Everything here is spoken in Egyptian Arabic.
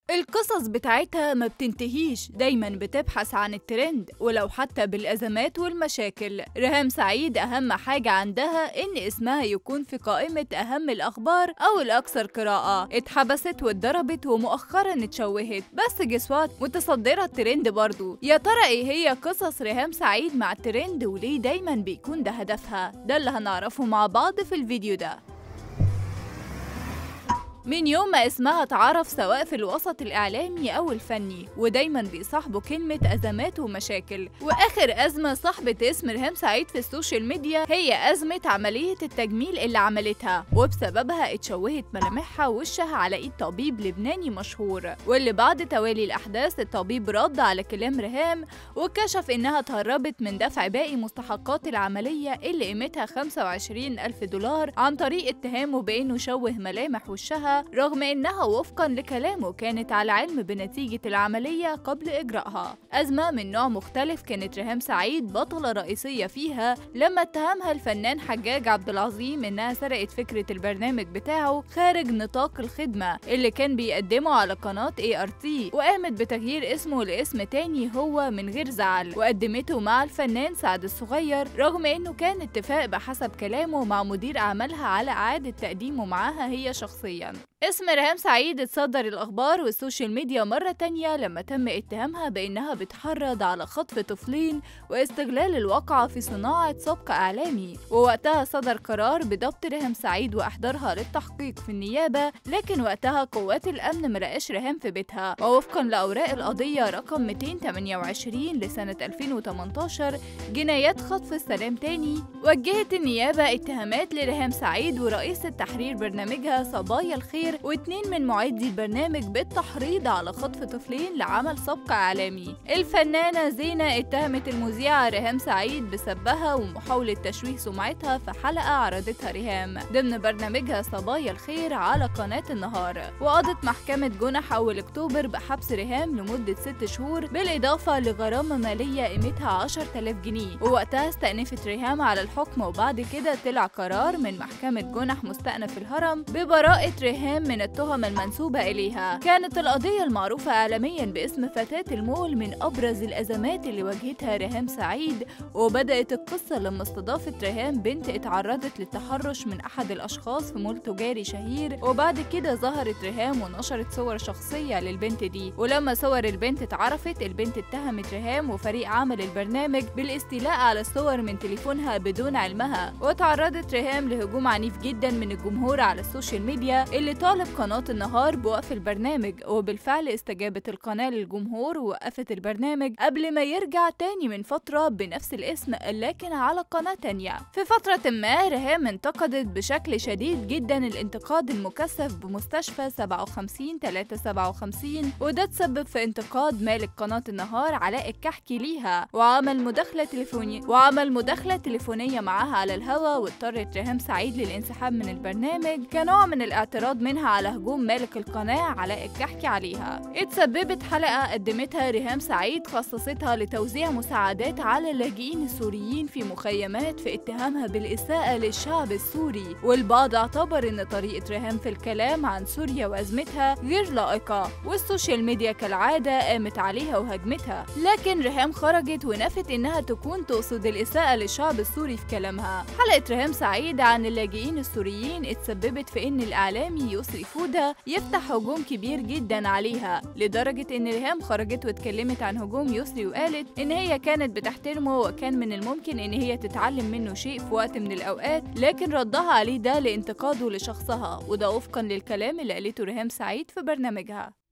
القصص بتاعتها ما بتنتهيش دايما بتبحث عن الترند ولو حتى بالأزمات والمشاكل ريهام سعيد أهم حاجة عندها إن اسمها يكون في قائمة أهم الأخبار أو الأكثر قراءة اتحبست واتضربت ومؤخرا اتشوهت بس جسوات متصدرة الترند برضو يا ترى إيه هي قصص ريهام سعيد مع الترند وليه دايما بيكون ده هدفها ده اللي هنعرفه مع بعض في الفيديو ده من يوم ما اسمها اتعرف سواء في الوسط الإعلامي أو الفني ودايما بيصاحبه كلمة أزمات ومشاكل وآخر أزمة صاحبة اسم ريهام سعيد في السوشيال ميديا هي أزمة عملية التجميل اللي عملتها وبسببها اتشوهت ملامحها ووشها على إيد طبيب لبناني مشهور واللي بعد توالي الأحداث الطبيب رد على كلام ريهام وكشف إنها اتهربت من دفع باقي مستحقات العملية اللي قيمتها 25 ألف دولار عن طريق اتهامه بإنه شوه ملامح وشها رغم إنها وفقا لكلامه كانت على علم بنتيجة العملية قبل إجرائها أزمة من نوع مختلف كانت ريهام سعيد بطلة رئيسية فيها لما اتهمها الفنان حجاج عبد العظيم إنها سرقت فكرة البرنامج بتاعه خارج نطاق الخدمة اللي كان بيقدمه على قناة ART وقامت بتغيير اسمه لاسم تاني هو من غير زعل وقدمته مع الفنان سعد الصغير رغم إنه كان اتفاق بحسب كلامه مع مدير أعمالها على إعادة تقديمه معاها هي شخصيا اسم ريهام سعيد اتصدر الأخبار والسوشيال ميديا مرة تانية لما تم اتهامها بأنها بتحرض على خطف طفلين واستغلال الواقعة في صناعة سبق إعلامي ووقتها صدر قرار بضبط ريهام سعيد وإحضارها للتحقيق في النيابة لكن وقتها قوات الأمن مرقاش ريهام في بيتها ووفقا لأوراق القضية رقم 228 لسنة 2018 جنايات خطف السلام تاني وجهت النيابة اتهامات لريهام سعيد ورئيسة تحرير برنامجها صبايا الخير واثنين من معدي البرنامج بالتحريض على خطف طفلين لعمل سبق إعلامي الفنانة زينة اتهمت المذيعة ريهام سعيد بسبها ومحاولة تشويه سمعتها في حلقة عرضتها ريهام ضمن برنامجها صبايا الخير على قناة النهار وقضت محكمة جنح أول أكتوبر بحبس ريهام لمدة ست شهور بالإضافة لغرامة مالية قيمتها 10000 جنيه ووقتها استأنفت ريهام على الحكم وبعد كده طلع قرار من محكمة جنح مستأنف الهرم ببراءة ريهام من التهم المنسوبة إليها كانت القضية المعروفة إعلاميا باسم فتاة المول من أبرز الأزمات اللي واجهتها ريهام سعيد وبدأت القصة لما استضافت ريهام بنت اتعرضت للتحرش من أحد الأشخاص في مول تجاري شهير وبعد كده ظهرت ريهام ونشرت صور شخصية للبنت دي ولما صور البنت اتعرفت البنت اتهمت ريهام وفريق عمل البرنامج بالاستيلاء على الصور من تليفونها بدون علمها وتعرضت ريهام لهجوم عنيف جدا من الجمهور على السوشيال ميديا اللي طالب قناة النهار بوقف البرنامج وبالفعل استجابت القناة للجمهور ووقفت البرنامج قبل ما يرجع تاني من فترة بنفس الاسم لكن على قناة تانية في فترة ما ريهام انتقدت بشكل شديد جدا الانتقاد المكثف بمستشفى 57 357 وده تسبب في انتقاد مالك قناة النهار علاء الكحكي ليها وعمل مداخلة تليفونية وعمل مداخلة تليفونية معاها على الهوا واضطرت ريهام سعيد للانسحاب من البرنامج كنوع من الاعتراض منها على هجوم مالك القناة علاء الكحكي عليها اتسببت حلقة قدمتها ريهام سعيد خصصتها لتوزيع مساعدات على اللاجئين السوريين في مخيمات في اتهامها بالإساءة للشعب السوري والبعض اعتبر ان طريقة ريهام في الكلام عن سوريا وأزمتها غير لائقة والسوشيال ميديا كالعادة قامت عليها وهجمتها لكن ريهام خرجت ونفت انها تكون تقصد الإساءة للشعب السوري في كلامها حلقة ريهام سعيد عن اللاجئين السوريين اتسببت في ان الإعلامي يسري فودا يفتح هجوم كبير جدا عليها لدرجة ان ريهام خرجت واتكلمت عن هجوم يسري وقالت ان هي كانت بتحترمه وكان من الممكن ان هي تتعلم منه شيء في وقت من الاوقات لكن ردها عليه ده لانتقاده لشخصها وده وفقا للكلام اللي قالته ريهام سعيد في برنامجها